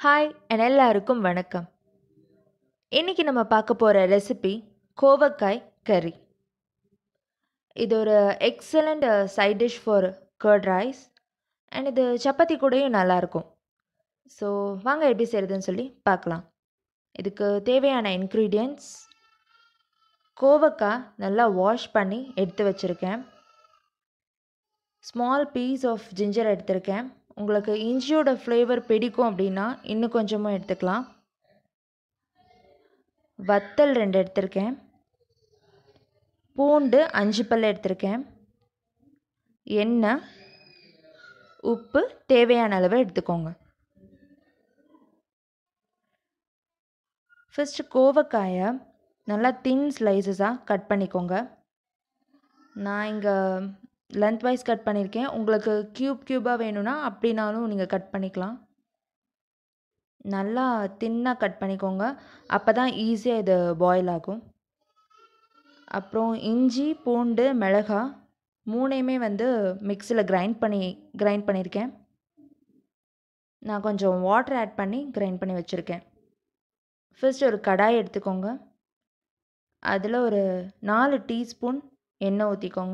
hi and எல்லாருக்கும் வணக்கம் இன்னைக்கு நம்ம பார்க்க போகிற ரெசிபி கோவக்காய் கறி இது ஒரு excellent side dish for curd rice and இது சப்பாத்தி கூடயும் நல்லாயிருக்கும் ஸோ வாங்க எப்படி செய்கிறதுன்னு சொல்லி பார்க்கலாம் இதுக்கு தேவையான இன்க்ரீடியன்ட்ஸ் கோவக்காய் நல்லா வாஷ் பண்ணி எடுத்து வச்சுருக்கேன் ஸ்மால் பீஸ் ஆஃப் ஜிஞ்சர் எடுத்திருக்கேன் உங்களுக்கு இஞ்சியோட ஃப்ளேவர் பிடிக்கும் அப்படின்னா இன்னும் கொஞ்சமாக எடுத்துக்கலாம் வத்தல் ரெண்டு எடுத்திருக்கேன் பூண்டு அஞ்சு பல் எடுத்திருக்கேன் எண்ணெய் உப்பு தேவையான அளவு எடுத்துக்கோங்க ஃபஸ்ட்டு கோவக்காயை நல்லா தின் ஸ்லைசஸாக கட் பண்ணிக்கோங்க நான் இங்கே லென்த் வைஸ் கட் பண்ணியிருக்கேன் உங்களுக்கு க்யூப் க்யூபாக வேணும்னா அப்படின்னாலும் நீங்கள் கட் பண்ணிக்கலாம் நல்லா தின்னாக கட் பண்ணிக்கோங்க அப்போ தான் ஈஸியாக இது பாயில் ஆகும் அப்புறம் இஞ்சி பூண்டு மிளகா மூணையுமே வந்து மிக்சியில் கிரைண்ட் பண்ணி கிரைண்ட் பண்ணியிருக்கேன் நான் கொஞ்சம் வாட்டர் ஆட் பண்ணி கிரைண்ட் பண்ணி வச்சுருக்கேன் ஃபர்ஸ்ட் ஒரு கடாய் எடுத்துக்கோங்க அதில் ஒரு நாலு டீஸ்பூன் எண்ணெய் ஊற்றிக்கோங்க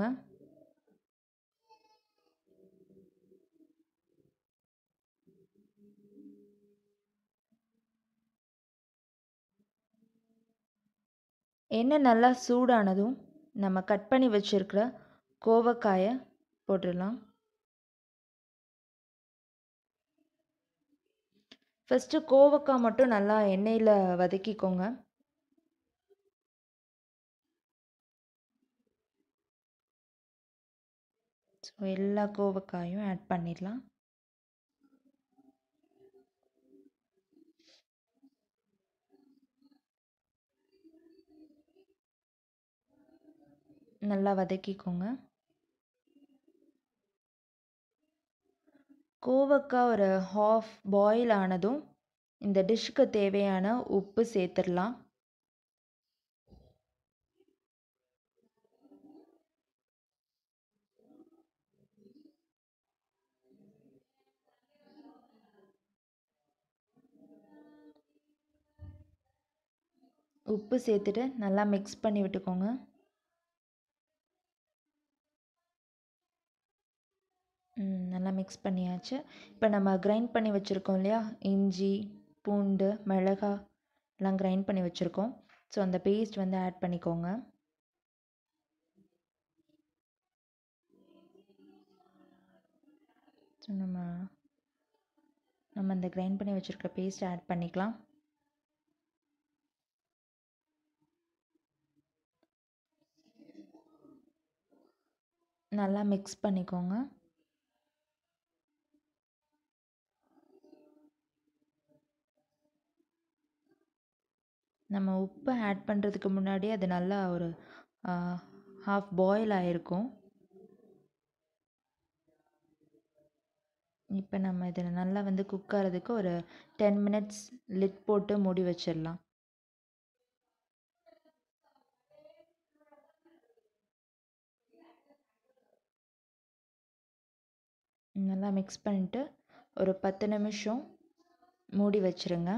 எண்ணெய் நல்லா சூடானதும் நம்ம கட் பண்ணி வச்சுருக்கிற கோவக்காயை போட்டுடலாம் ஃபஸ்ட்டு கோவக்காய் மட்டும் நல்லா எண்ணெயில் வதக்கிக்கோங்க ஸோ எல்லா கோவக்காயும் ஆட் பண்ணிடலாம் நல்லா வதக்கிக்கோங்க கோவக்காய் ஒரு ஹாஃப் பாயில் ஆனதும் இந்த டிஷ்ஷுக்கு தேவையான உப்பு சேர்த்துடலாம் உப்பு சேர்த்துட்டு நல்லா மிக்ஸ் பண்ணி விட்டுக்கோங்க நல்லா மிக்ஸ் பண்ணியாச்சு இப்போ நம்ம கிரைண்ட் பண்ணி வச்சுருக்கோம் இல்லையா இஞ்சி பூண்டு மிளகா எல்லாம் கிரைண்ட் பண்ணி வச்சுருக்கோம் ஸோ அந்த பேஸ்ட் வந்து ஆட் பண்ணிக்கோங்க ஸோ நம்ம நம்ம அந்த கிரைண்ட் பண்ணி வச்சுருக்க பேஸ்ட் ஆட் பண்ணிக்கலாம் நல்லா மிக்ஸ் பண்ணிக்கோங்க நம்ம உப்பு ஆட் பண்ணுறதுக்கு முன்னாடி அது நல்லா ஒரு ஹாஃப் பாயில் ஆகிருக்கும் இப்போ நம்ம இதில் நல்லா வந்து குக் ஆகிறதுக்கு ஒரு டென் மினிட்ஸ் லிட் போட்டு மூடி வச்சிடலாம் நல்லா மிக்ஸ் பண்ணிட்டு ஒரு பத்து நிமிஷம் மூடி வச்சுருங்க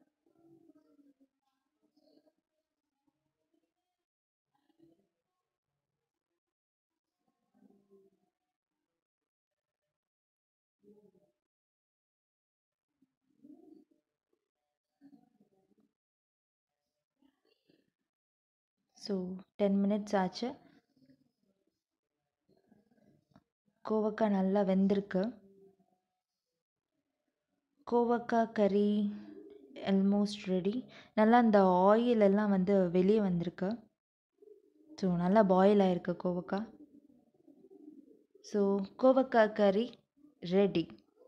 ஸோ டென் மினிட்ஸ் ஆச்சு கோவக்காய் நல்லா வெந்திருக்கு கோவக்காய் கறி ஆல்மோஸ்ட் ரெடி நல்லா அந்த ஆயில் எல்லாம் வந்து வெளியே வந்திருக்கு ஸோ நல்லா பாயில் ஆகிருக்கு கோவக்காய் ஸோ கோவக்காய் கறி ரெடி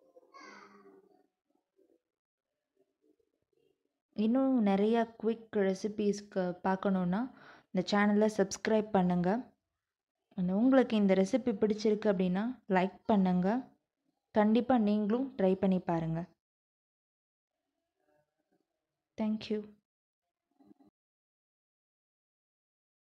இன்னும் நிறையா குவிக் ரெசிபீஸ்க்கு பார்க்கணுன்னா இந்த சேனலை சப்ஸ்கிரைப் பண்ணுங்கள் உங்களுக்கு இந்த ரெசிபி பிடிச்சிருக்கு அப்படின்னா லைக் பண்ணுங்கள் கண்டிப்பாக நீங்களும் ட்ரை பண்ணி பாருங்கள் தேங்க்யூ